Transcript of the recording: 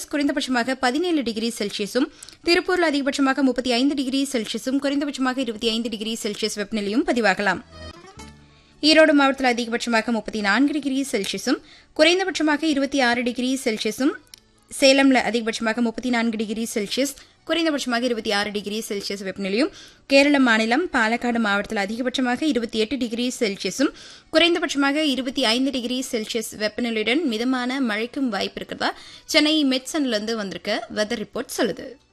குறைந்தபட்சமாக பதினேழு டிகிரி செல்சியஸும் திருப்பூரில் அதிகபட்சமாக முப்பத்தி ஐந்து டிகிரி செல்சியஸும் குறைந்தபட்சமாக இருபத்தி ஐந்து டிகிரி செல்சியஸ் வெப்பநிலையும் பதிவாகலாம் ஈரோடு மாவட்டத்தில் அதிகபட்சமாக முப்பத்தி நான்கு டிகிரி செல்சியஸும் குறைந்தபட்சமாக இருபத்தி ஆறு டிகிரி செல்சியஸும் சேலம்ல அதிகபட்சமாக முப்பத்தி நான்கு டிகிரி செல்சியஸ் குறைந்தபட்சமாக இருபத்தி ஆறு டிகிரி செல்சியஸ் வெப்பநிலையும் கேரள மாநிலம் பாலக்காடு மாவட்டத்தில் அதிகபட்சமாக இருபத்தி எட்டு டிகிரி செல்சியஸும் குறைந்தபட்சமாக இருபத்தி ஐந்து டிகிரி செல்சியஸ் வெப்பநிலையுடன் மிதமான மழைக்கும் வாய்ப்பு இருக்கிறதா சென்னை மெட்சன்லேருந்து வந்திருக்க வெதர் ரிப்போர்ட் சொல்லுது